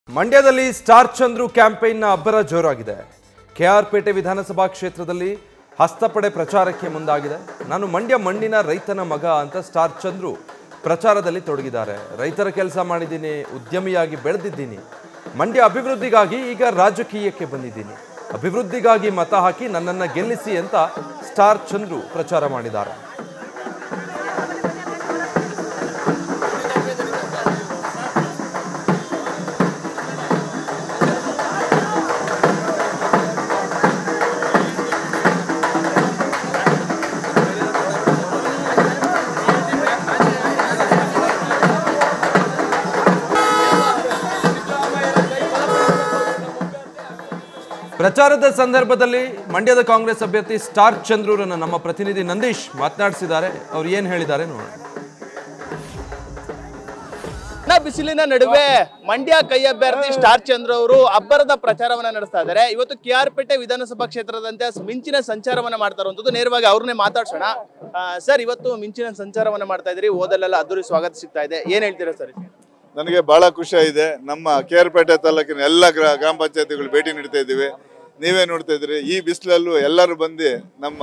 ಮಂಡ್ಯದಲ್ಲಿ ಸ್ಟಾರ್ ಚಂದ್ರು ಕ್ಯಾಂಪೇನ್ನ ಅಬ್ಬರ ಜೋರಾಗಿದೆ ಕೆಆರ್ಪೇಟೆ ವಿಧಾನಸಭಾ ಕ್ಷೇತ್ರದಲ್ಲಿ ಹಸ್ತಪಡೆ ಪ್ರಚಾರಕ್ಕೆ ಮುಂದಾಗಿದೆ ನಾನು ಮಂಡ್ಯ ಮಣ್ಣಿನ ರೈತನ ಮಗ ಅಂತ ಸ್ಟಾರ್ ಚಂದ್ರು ಪ್ರಚಾರದಲ್ಲಿ ತೊಡಗಿದ್ದಾರೆ ರೈತರ ಕೆಲಸ ಮಾಡಿದ್ದೀನಿ ಉದ್ಯಮಿಯಾಗಿ ಬೆಳೆದಿದ್ದೀನಿ ಮಂಡ್ಯ ಅಭಿವೃದ್ಧಿಗಾಗಿ ಈಗ ರಾಜಕೀಯಕ್ಕೆ ಬಂದಿದ್ದೀನಿ ಅಭಿವೃದ್ಧಿಗಾಗಿ ಮತ ಹಾಕಿ ನನ್ನನ್ನು ಗೆಲ್ಲಿಸಿ ಅಂತ ಸ್ಟಾರ್ ಚಂದ್ರು ಪ್ರಚಾರ ಮಾಡಿದ್ದಾರೆ ಪ್ರಚಾರದ ಸಂದರ್ಭದಲ್ಲಿ ಮಂಡ್ಯದ ಕಾಂಗ್ರೆಸ್ ಅಭ್ಯರ್ಥಿ ಸ್ಟಾರ್ ಚಂದ್ರೂರನ್ನ ನಮ್ಮ ಪ್ರತಿನಿಧಿ ನಂದೀಶ್ ಮಾತನಾಡಿಸಿದ್ದಾರೆ ಅವ್ರು ಏನ್ ಹೇಳಿದ್ದಾರೆ ನೋಡೋಣ ನ ಬಿಸಿಲಿನ ನಡುವೆ ಮಂಡ್ಯ ಕೈ ಅಭ್ಯರ್ಥಿ ಸ್ಟಾರ್ ಚಂದ್ರ ಅವರು ಅಬ್ಬರದ ಪ್ರಚಾರವನ್ನ ನಡೆಸ್ತಾ ಇದ್ದಾರೆ ಇವತ್ತು ಕೆ ಆರ್ ಪೇಟೆ ವಿಧಾನಸಭಾ ಕ್ಷೇತ್ರದಂತೆ ಮಿಂಚಿನ ಸಂಚಾರವನ್ನ ಮಾಡ್ತಾ ಇರುವಂತದ್ದು ನೇರವಾಗಿ ಅವ್ರನ್ನೇ ಮಾತಾಡ್ಸೋಣ ಸರ್ ಇವತ್ತು ಮಿಂಚಿನ ಸಂಚಾರವನ್ನ ಮಾಡ್ತಾ ಇದ್ರಿ ಓದಲ್ಲೆಲ್ಲ ಅದ್ದೂರಿ ಸ್ವಾಗತ ಸಿಗ್ತಾ ಇದೆ ಏನ್ ಹೇಳ್ತೀರಾ ಸರ್ ನನಗೆ ಬಹಳ ಖುಷಿ ಇದೆ ನಮ್ಮ ಕೆ ಆರ್ ಪೇಟೆ ತಾಲೂಕಿನ ಎಲ್ಲ ಗ್ರಾ ಗ್ರಾಮ ಪಂಚಾಯತಿಗಳು ಭೇಟಿ ನೀಡ್ತಾ ಇದ್ದೀವಿ ನೀವೇ ನೋಡ್ತಾ ಇದ್ದೀರಿ ಈ ಬಿಸಿಲಲ್ಲೂ ಎಲ್ಲರೂ ಬಂದು ನಮ್ಮ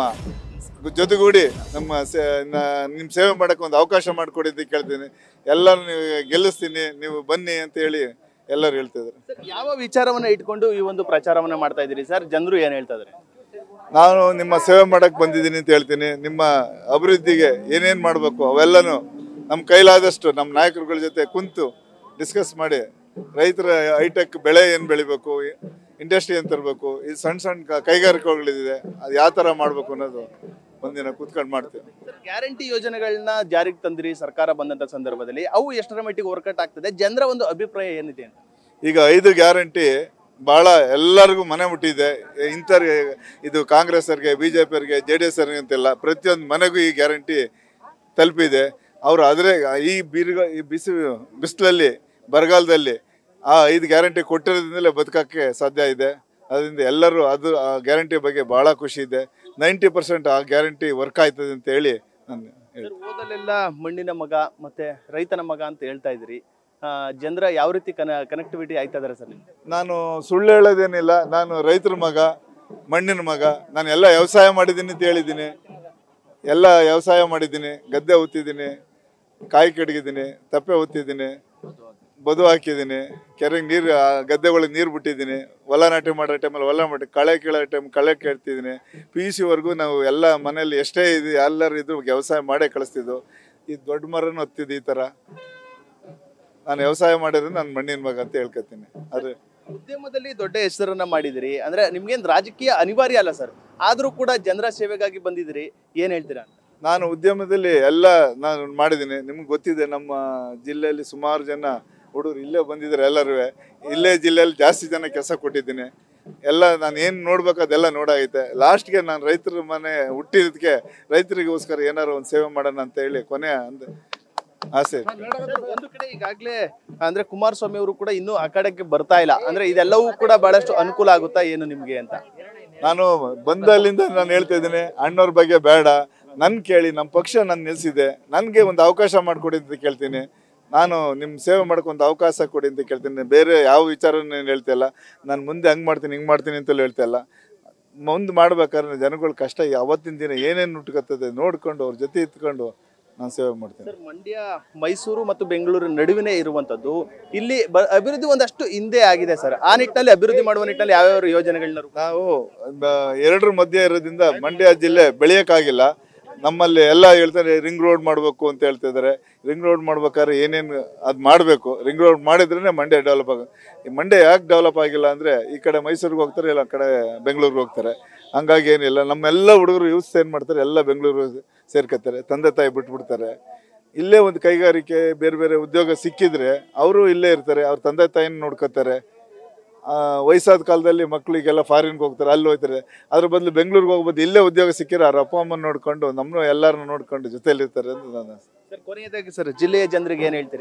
ಜೊತೆಗೂಡಿ ನಮ್ಮ ಸೇ- ನ- ನಿಮ್ಮ ಸೇವೆ ಮಾಡಕ್ಕೆ ಒಂದು ಅವಕಾಶ ಮಾಡಿಕೊಡಿ ಕೇಳ್ತೀನಿ ಎಲ್ಲರೂ ನೀವು ಗೆಲ್ಲಿಸ್ತೀನಿ ನೀವು ಬನ್ನಿ ಅಂತ ಹೇಳಿ ಎಲ್ಲರೂ ಹೇಳ್ತಾ ಇದ್ದಾರೆ ಸರ್ ಯಾವ ವಿಚಾರವನ್ನ ಇಟ್ಕೊಂಡು ಈ ಒಂದು ಪ್ರಚಾರವನ್ನ ಮಾಡ್ತಾ ಇದ್ದೀರಿ ಸರ್ ಜನರು ಏನ್ ಹೇಳ್ತಾ ಇದ್ದಾರೆ ನಾನು ನಿಮ್ಮ ಸೇವೆ ಮಾಡಕ್ಕೆ ಬಂದಿದ್ದೀನಿ ಅಂತ ಹೇಳ್ತೀನಿ ನಿಮ್ಮ ಅಭಿವೃದ್ಧಿಗೆ ಏನೇನು ಮಾಡಬೇಕು ಅವೆಲ್ಲನೂ ನಮ್ಮ ಕೈಲಾದಷ್ಟು ನಮ್ಮ ನಾಯಕರುಗಳ ಜೊತೆ ಕುಂತು ಡಿಸ್ಕಸ್ ಮಾಡಿ ರೈತರ ಹೈಟೆಕ್ ಬೆಳೆ ಏನು ಬೆಳಿಬೇಕು ಇಂಡಸ್ಟ್ರಿ ಏನು ತರಬೇಕು ಈ ಸಣ್ಣ ಸಣ್ಣ ಕ- ಕೈಗಾರಿಕೆಗಳಿದೆ ಅದು ಯಾವ ಥರ ಮಾಡಬೇಕು ಅನ್ನೋದು ಒಂದಿನ ಕೂತ್ಕೊಂಡು ಮಾಡ್ತೀವಿ ಸರ್ ಗ್ಯಾರಂಟಿ ಯೋಜನೆಗಳನ್ನ ಜಾರಿಗೆ ತಂದಿರಿ ಸರ್ಕಾರ ಬಂದಂತ ಸಂದರ್ಭದಲ್ಲಿ ಅವು ಎಷ್ಟರ ಮಟ್ಟಿಗೆ ವರ್ಕೌಟ್ ಆಗ್ತದೆ ಜನರ ಒಂದು ಅಭಿಪ್ರಾಯ ಏನಿದೆ ಅಂತ ಈಗ ಐದು ಗ್ಯಾರಂಟಿ ಭಾಳ ಎಲ್ಲರಿಗೂ ಮನೆ ಮುಟ್ಟಿದೆ ಇಂಥವ್ರಿಗೆ ಇದು ಕಾಂಗ್ರೆಸ್ಸರಿಗೆ ಬಿ ಜೆ ಪಿಯವ್ರಿಗೆ ಜೆ ಡಿ ಎಸ್ ಅವ್ರಿಗೆ ಅಂತೆಲ್ಲ ಪ್ರತಿಯೊಂದು ಮನೆಗೂ ಈ ಗ್ಯಾರಂಟಿ ತಲುಪಿದೆ ಅವರು ಆದರೆ ಈ ಬೀರ್ಗ ಈ ಬಿಸಿ ಬಿಸಿಲಲ್ಲಿ ಬರಗಾಲದಲ್ಲಿ ಆ ಐದು ಗ್ಯಾರಂಟಿ ಕೊಟ್ಟಿರೋದ್ರಿಂದಲೇ ಬದುಕಕ್ಕೆ ಸಾಧ್ಯ ಇದೆ ಅದರಿಂದ ಎಲ್ಲರೂ ಅದು ಆ ಗ್ಯಾರಂಟಿ ಬಗ್ಗೆ ಭಾಳ ಖುಷಿ ಇದೆ ನೈಂಟಿ ಪರ್ಸೆಂಟ್ ಆ ಗ್ಯಾರಂಟಿ ವರ್ಕ್ ಆಯ್ತದೆ ಅಂತ ಹೇಳಿ ನಾನು ಹೇಳ್ತೀನಿ ಸರ್ ಓದಲೆಲ್ಲ ಮಣ್ಣಿನ ಮಗ ಮತ್ತೆ ರೈತನ ಮಗ ಅಂತ ಹೇಳ್ತಾ ಇದ್ರಿ ಜನರ ಯಾವ ರೀತಿ ಕನ ಕನೆಕ್ಟಿವಿಟಿ ಆಯ್ತಾ ಇದಾರೆ ಸರ್ ನಿಮ್ಗೆ ನಾನು ಸುಳ್ಳು ಹೇಳೋದೇನಿಲ್ಲ ನಾನು ರೈತರ ಮಗ ಮಣ್ಣಿನ ಮಗ ನಾನು ಎಲ್ಲ ವ್ಯವಸಾಯ ಮಾಡಿದ್ದೀನಿ ಅಂತ ಹೇಳಿದ್ದೀನಿ ಎಲ್ಲ ವ್ಯವಸಾಯ ಮಾಡಿದ್ದೀನಿ ಗದ್ದೆ ಉತ್ತಿದ್ದೀನಿ ಕಾಯಿ ಕಡಗಿದ್ದೀನಿ ತಪ್ಪೆ ಉತ್ತಿದ್ದೀನಿ ಬದು ಹಾಕಿದ್ದೀನಿ ಕೆರೆಗೆ ನೀರು ಆ ಗದ್ದೆಗಳಿಗೆ ನೀರು ಬಿಟ್ಟಿದ್ದೀನಿ ಹೊಲ ನಾಟಿ ಮಾಡೋ ಟೈಮಲ್ಲಿ ಹೊಲ ಮಾಡಿ ಕಳೆ ಕೀಳೋ ಟೈಮ್ ಕಳೆ ಕೇಳ್ತಿದ್ದೀನಿ ಪಿ ಯು ಸಿವರೆಗೂ ನಾವು ಎಲ್ಲ ಮನೇಲಿ ಎಷ್ಟೇ ಇದು ಎಲ್ಲರೂ ಇದ್ರು ವ್ಯವಸಾಯ ಮಾಡೇ ಕಳಿಸ್ತಿದ್ದು ಈ ದೊಡ್ಡ ಮರನೂ ಹೊತ್ತಿದ್ದು ಈ ಥರ ನಾನು ವ್ಯವಸಾಯ ಮಾಡಿದ್ರೆ ನಾನು ಮಣ್ಣಿನ ಮಗ ಅಂತ ಹೇಳ್ಕೊತೀನಿ ಆದರೆ ಉದ್ಯಮದಲ್ಲಿ ದೊಡ್ಡ ಹೆಸರನ್ನ ಮಾಡಿದಿರಿ ಅಂದ್ರೆ ನಿಮ್ಗೇನ್ ರಾಜಕೀಯ ಅನಿವಾರ್ಯ ಅಲ್ಲ ಸರ್ ಆದ್ರೂ ಕೂಡ ಜನರ ಸೇವೆಗಾಗಿ ಬಂದಿದ್ದೀರಿ ಏನ್ ಹೇಳ್ತೀರಾ ಅಂತ ನಾನು ಉದ್ಯಮದಲ್ಲಿ ಎಲ್ಲ ನಾನು ಮಾಡಿದ್ದೀನಿ ನಿಮ್ಗೆ ಗೊತ್ತಿದೆ ನಮ್ಮ ಜಿಲ್ಲೆಯಲ್ಲಿ ಸುಮಾರು ಜನ ಹುಡುಗರು ಇಲ್ಲೇ ಬಂದಿದ್ದಾರೆ ಎಲ್ಲರೂ ಇಲ್ಲೇ ಜಿಲ್ಲೆಯಲ್ಲಿ ಜಾಸ್ತಿ ಜನ ಕೆಲಸ ಕೊಟ್ಟಿದ್ದೀನಿ ಎಲ್ಲ ನಾನು ಏನು ನೋಡ್ಬೇಕು ಅದೆಲ್ಲ ನೋಡಾಗೈತೆ ಲಾಸ್ಟ್ಗೆ ನಾನು ರೈತರ ಮನೆ ಹುಟ್ಟಿರೋದಕ್ಕೆ ರೈತರಿಗೋಸ್ಕರ ಏನಾರು ಒಂದು ಸೇವೆ ಮಾಡೋಣ ಅಂತ ಹೇಳಿ ಕೊನೆ ಅಂದ ಆಸೆ ಇತ್ತು. ಸರ್, ಒಂದು ಕಡೆ ಈಗಾಗ್ಲೇ ಅಂದ್ರೆ ಕುಮಾರಸ್ವಾಮಿ ಅವರು ಕೂಡ ಇನ್ನೂ ಆ ಕಡೆಗೆ ಬರ್ತಾ ಇಲ್ಲ ಅಂದ್ರೆ ಇದೆಲ್ಲವೂ ಕೂಡ ಬಹಳಷ್ಟು ಅನುಕೂಲ ಆಗುತ್ತಾ ಏನು ನಿಮ್ಗೆ ಅಂತ ನಾನು ಬಂದಲ್ಲಿಂದ ನಾನು ಹೇಳ್ತಾ ಇದ್ದೀನಿ ಅಣ್ಣವ್ರ ಬಗ್ಗೆ ಬೇಡ ನನ್ ಕೇಳಿ ನಮ್ಮ ಪಕ್ಷ ನಾನು ನಿಲ್ಸಿದೆ ನನಗೆ ಒಂದು ಅವಕಾಶ ಮಾಡಿಕೊಡಿ ಅಂತ ಕೇಳ್ತೀನಿ ನಾನು ನಿಮ್ಮ ಸೇವೆ ಮಾಡಕ್ಕೆ ಒಂದು ಅವಕಾಶ ಕೊಡಿ ಅಂತ ಕೇಳ್ತೀನಿ ಬೇರೆ ಯಾವ ವಿಚಾರ ನಾನು ಹೇಳ್ತಾ ಇಲ್ಲ ನಾನು ಮುಂದೆ ಹಂಗೆ ಮಾಡ್ತೀನಿ ಹಿಂಗೆ ಮಾಡ್ತೀನಿ ಅಂತಲೂ ಹೇಳ್ತಾ ಇಲ್ಲ ಮುಂದೆ ಮಾಡ್ಬೇಕಾದ್ರೆ ಜನಗಳ ಕಷ್ಟ ಅವತ್ತಿನ ದಿನ ಏನೇನು ಹುಟ್ಕತ್ತದೆ ನೋಡ್ಕೊಂಡು ಅವ್ರ ಜೊತೆ ಇತ್ಕೊಂಡು ನಾನು ಸೇವೆ ಮಾಡ್ತೀನಿ ಸರ್ ಮಂಡ್ಯ ಮೈಸೂರು ಮತ್ತು ಬೆಂಗಳೂರು ನಡುವಿನೇ ಇರುವಂತದ್ದು ಇಲ್ಲಿ ಬ- ಅಭಿವೃದ್ಧಿ ಒಂದಷ್ಟು ಹಿಂದೆ ಆಗಿದೆ ಸರ್ ಆ ನಿಟ್ಟಿನಲ್ಲಿ ಅಭಿವೃದ್ಧಿ ಮಾಡುವ ನಿಟ್ಟಿನಲ್ಲಿ ಯಾವ್ಯಾವ ಯೋಜನೆಗಳನ್ನ ರೂಪ- ನಾವು ಬ- ಎರಡರ ಮಧ್ಯೆ ಇರೋದ್ರಿಂದ ಮಂಡ್ಯ ಜಿಲ್ಲೆ ಬೆಳೆಯೋಕ್ಕಾಗಿಲ್ಲ ನಮ್ಮಲ್ಲಿ ಎಲ್ಲ ಹೇಳ್ತಾರೆ ರಿಂಗ್ ರೋಡ್ ಮಾಡಬೇಕು ಅಂತ ಹೇಳ್ತಾ ಇದ್ದಾರೆ ರಿಂಗ್ ರೋಡ್ ಮಾಡ್ಬೇಕಾದ್ರೆ ಏನೇನು ಅದು ಮಾಡಬೇಕು ರಿಂಗ್ ರೋಡ್ ಮಾಡಿದ್ರೇ ಮಂಡ್ಯ ಡೆವಲಪ್ ಆಗ ಈ ಮಂಡ್ಯ ಯಾಕೆ ಡೆವಲಪ್ ಆಗಿಲ್ಲ ಅಂದರೆ ಈ ಕಡೆ ಮೈಸೂರಿಗೆ ಹೋಗ್ತಾರೆ ಇಲ್ಲ ಆ ಕಡೆ ಬೆಂಗಳೂರಿಗೆ ಹೋಗ್ತಾರೆ ಹಂಗಾಗಿ ಏನಿಲ್ಲ ನಮ್ಮೆಲ್ಲ ಹುಡುಗರು ಯೂಸ್ ಏನು ಮಾಡ್ತಾರೆ ಎಲ್ಲ ಬೆಂಗಳೂರು ಸೇರ್ಕೊತಾರೆ ತಂದೆ ತಾಯಿ ಬಿಟ್ಬಿಡ್ತಾರೆ ಇಲ್ಲೇ ಒಂದು ಕೈಗಾರಿಕೆ ಬೇರೆ ಬೇರೆ ಉದ್ಯೋಗ ಸಿಕ್ಕಿದ್ರೆ ಅವರು ಇಲ್ಲೇ ಇರ್ತಾರೆ ಅವ್ರ ತಂದೆ ತಾಯಿನ ನೋಡ್ಕೋತಾರೆ ಆ, ವಯಸ್ಸಾದ ಕಾಲದಲ್ಲಿ ಮಕ್ಕಳಿಗೆಲ್ಲ ಫಾರಿನ್ಗೆ ಹೋಗ್ತಾರೆ ಅಲ್ಲಿ ಹೋಗ್ತಾರೆ ಅದ್ರ ಬದಲು ಬೆಂಗಳೂರಿಗೆ ಹೋಗ್ಬೋದು ಇಲ್ಲೇ ಉದ್ಯೋಗ ಸಿಕ್ಕಿದ್ರೆ ಅವ್ರ ಅಪ್ಪ ಅಮ್ಮನ ನೋಡ್ಕೊಂಡು ನಮ್ಮನ್ನು ಎಲ್ಲರನ್ನು ನೋಡ್ಕೊಂಡು ಜೊತೆಲಿರ್ತಾರೆ ಅಂತ ನಾನು ಆಸೆ. ಸರ್ ಕೊನೆಯದಾಗಿ ಸರ್ ಜಿಲ್ಲೆಯ ಜನರಿಗೆ ಏನ್ ಹೇಳ್ತೀರಿ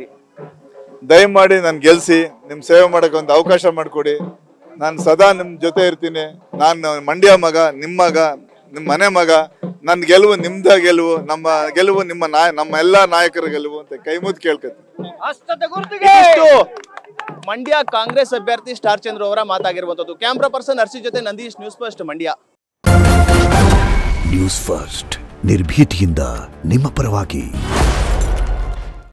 ದಯಮಾಡಿ ನಾನು ಗೆಲ್ಸಿ ನಿಮ್ಮ ಸೇವೆ ಮಾಡೋಕೆ ಒಂದು ಅವಕಾಶ ಮಾಡಿಕೊಡಿ ನಾನು ಸದಾ ನಿಮ್ಮ ಜೊತೆ ಇರ್ತೀನಿ ನಾನು ಮಂಡ್ಯ ಮಗ ನಿಮ್ಮ ಮಗ ನಿಮ್ಮ ಮನೆ ಮಗ ನನ್ನ ಗೆಲುವು ನಿಮ್ದ ಗೆಲುವು ನಮ್ಮ ಗೆಲುವು ನಿಮ್ಮ ನಾಯ ನಮ್ಮ ಎಲ್ಲ ನಾಯಕರ ಗೆಲುವು ಅಂತ ಕೈ ಮುದ್ದು ಕೇಳ್ಕೊತೀನಿ ಇದಿಷ್ಟು ಮಂಡ್ಯ ಕಾಂಗ್ರೆಸ್ ಅಭ್ಯರ್ಥಿ ಸ್ಟಾರ್ ಚಂದ್ರ ಅವರ ಮಾತಾಗಿರುವಂತದ್ದು ಕ್ಯಾಮ್ರಾ ಪರ್ಸನ್ ಹರ್ಷಿ ಜೊತೆ Nandish news first Mandya news first ನಿರ್ಭೀತಿಯಿಂದ ನಿಮ್ಮ ಪರವಾಗಿ